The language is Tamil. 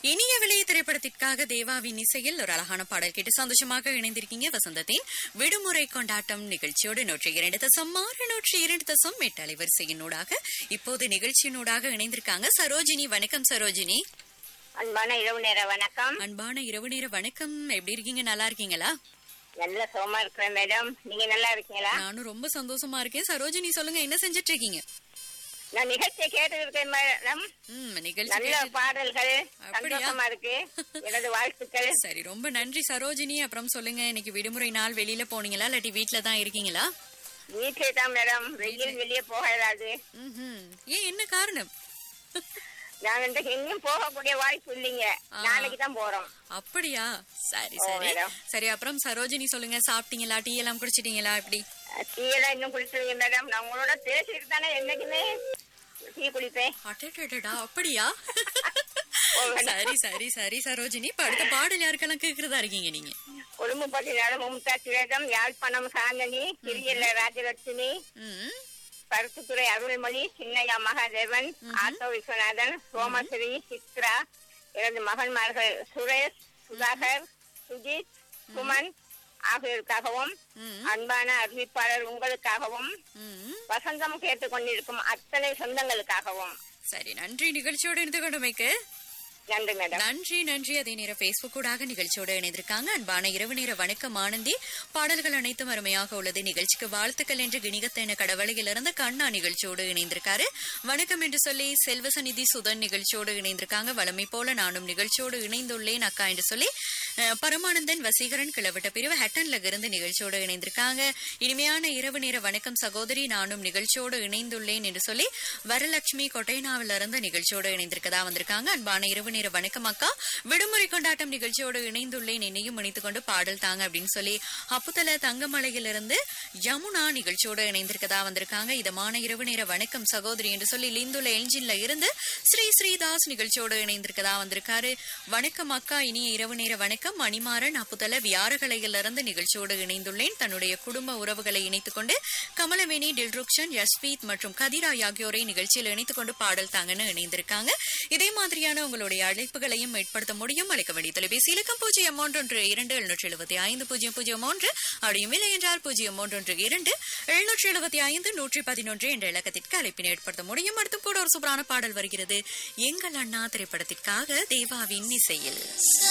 இனிய விலை திரைப்படத்திற்காக தேவாவின் இசையில் ஒரு அழகான பாடல் கேட்டு சந்தோஷமாக இணைந்திருக்கீங்க வசந்தத்தின் விடுமுறை கொண்டாட்டம் நிகழ்ச்சியோடு நூற்றி இரண்டு தசம் ஆறு நூற்றி இரண்டு தசம் எட்டு அலைவரிசையினூடாக இப்போது நிகழ்ச்சியினூடாக இணைந்திருக்காங்க சரோஜினி வணக்கம் சரோஜினி அன்பான இரவு நேர வணக்கம் அன்பான இரவு நேர வணக்கம் எப்படி இருக்கீங்க நல்லா இருக்கீங்களா நல்ல சோமா இருக்கிறேன் மேடம் நீங்க நல்லா இருக்கீங்களா நானும் ரொம்ப சந்தோஷமா இருக்கேன் சரோஜினி சொல்லுங்க என்ன செஞ்சிட்டு இருக்கீங்க நான் நிகழ்ச்சியை கேட்டு இருக்கேன் மேடம் ம் நிகழ்ச்சி நல்ல கேட்டு- பாடல்கள் அப்படியா? சந்தோஷமா இருக்கு எனது வாழ்த்துக்கள் சரி ரொம்ப நன்றி சரோஜினி அப்புறம் சொல்லுங்க இன்னைக்கு விடுமுறை நாள் வெளியில போனீங்களா இல்லாட்டி வீட்ல தான் இருக்கீங்களா வீட்டிலே தான் மேடம் வெயில் வெளியே போக இயலாது ம்ஹும். ஏன் என்ன காரணம் நான் வந்து எங்கேயும் போகக்கூடிய வாய்ப்பு இல்லைங்க நாளைக்கு தான் போறோம் அப்படியா சரி ஓ, சரி மேடம். சரி அப்புறம் சரோஜினி சொல்லுங்க சாப்பிட்டீங்களா டீ எல்லாம் குடிச்சிட்டீங்களா இப்படி டீ எல்லாம் இன்னும் குடிச்சிருங்க மேடம் நான் உங்களோட பேசிட்டு தானே என்னைக்குமே டீ குடிப்பேன் அடடடடா, அப்படியா ஓ, மேடம். சரி சரி சரி சரோஜினி இப்ப அடுத்த பாடல் யாருக்கெல்லாம் கேக்குறதா இருக்கீங்க நீங்க கொழும்பு பட்டினால மும்தாஜ் வேகம் யாழ்ப்பாணம் சாந்தனி கிரியல்ல ராஜலட்சுமி ம், பருத்துத்துறை அருள்மொழி சின்னையா மகாதேவன் ஆட்டோ விஸ்வநாதன் சோமஸ்ரீ சித்ரா எனது மகன்மார்கள் சுரேஷ் சுதாகர் சுஜித் சுமன் ஆகியோருக்காகவும் ம், அன்பான அறிவிப்பாளர் உங்களுக்காகவும் ம். வசந்தம் கேட்டுக்கொண்டிருக்கும் அத்தனை சொந்தங்களுக்காகவும் சரி நன்றி நிகழ்ச்சியோடு இணைந்து கொண்டமைக்கு நன்றி மேடம் நன்றி நன்றி அதே நேரம் பேஸ்புக் ஊடாக நிகழ்ச்சியோடு இணைந்திருக்காங்க அன்பான இரவு நேர வணக்கம் ஆனந்தி பாடல்கள் அனைத்தும் அருமையாக உள்ளது நிகழ்ச்சிக்கு வாழ்த்துக்கள் என்று கிணிகத்தென கடவளையிலிருந்து கண்ணா நிகழ்ச்சியோடு இணைந்திருக்காரு வணக்கம் என்று சொல்லி செல்வசநிதி சுதன் நிகழ்ச்சியோடு இணைந்திருக்காங்க வளமை போல நானும் நிகழ்ச்சியோடு இணைந்துள்ளேன் அக்கா என்று சொல்லி அஹ், பரமானந்தன் வசீகரன் கிளவிட்ட பிரிவு ஹட்டன்ல இருந்து நிகழ்ச்சியோடு இணைந்திருக்காங்க இனிமையான இரவு நேர வணக்கம் சகோதரி நானும் நிகழ்ச்சியோடு இணைந்துள்ளேன் என்று சொல்லி வரலட்சுமி கொட்டைனாவிலிருந்து நிகழ்ச்சியோடு இணைந்திருக்கதா வந்திருக்காங்க அன்பான இரவு நேர வணக்கம் அக்கா விடுமுறை கொண்டாட்டம் நிகழ்ச்சியோடு இணைந்துள்ளேன் என்னையும் இணைத்துக் கொண்டு பாடல் தாங்க அப்படின்னு சொல்லி அப்புத்தல தங்கமலையிலிருந்து யமுனா நிகழ்ச்சியோடு இணைந்திருக்கதா வந்திருக்காங்க இதமான இரவு நேர வணக்கம் சகோதரி என்று சொல்லி லிந்துல என்ஜின்ல இருந்து ஸ்ரீ ஸ்ரீதாஸ் நிகழ்ச்சியோடு இணைந்திருக்கதா வந்திருக்காரு வணக்கம் அக்கா இனிய இரவு நேர வணக்கம் மணிமாறன் அப்புத்தல வியாரகலையிலிருந்து நிகழ்ச்சியோடு இணைந்துள்ளேன் தன்னுடைய குடும்ப உறவுகளை இணைத்துக் கொண்டு கமலவேணி டில்ருக்ஷன் யஸ்வீத் மற்றும் கதிராய் ஆகியோரை நிகழ்ச்சியில் இணைத்துக் கொண்டு பாடல் தாங்கன்னு இணைந்திருக்காங்க இதே மாதிரியான உங்களுடைய அழைப்புகளையும் ஏற்படுத்த முடியும் அழைக்க வேண்டிய தொலைபேசி இலக்கம் பூஜ்ஜியம் மூன்றொன்று இரண்டு எழுநூற்றி எழுபத்தி ஐந்து பூஜ்ஜியம் பூஜ்ஜியம் மூன்று அப்படியும் இல்லை என்றால் பூஜ்ஜியம் மூன்றொன்று இரண்டு எழுநூற்றி எழுபத்தி ஐந்து நூற்றி பதினொன்று என்ற இலக்கத்திற்கு அழைப்பினை ஏற்படுத்த முடியும் அடுத்து கூட ஒரு சூப்பரான பாடல் வருகிறது எங்கள் அண்ணா திரைப்படத்திற்காக தேவாவின் இசையில்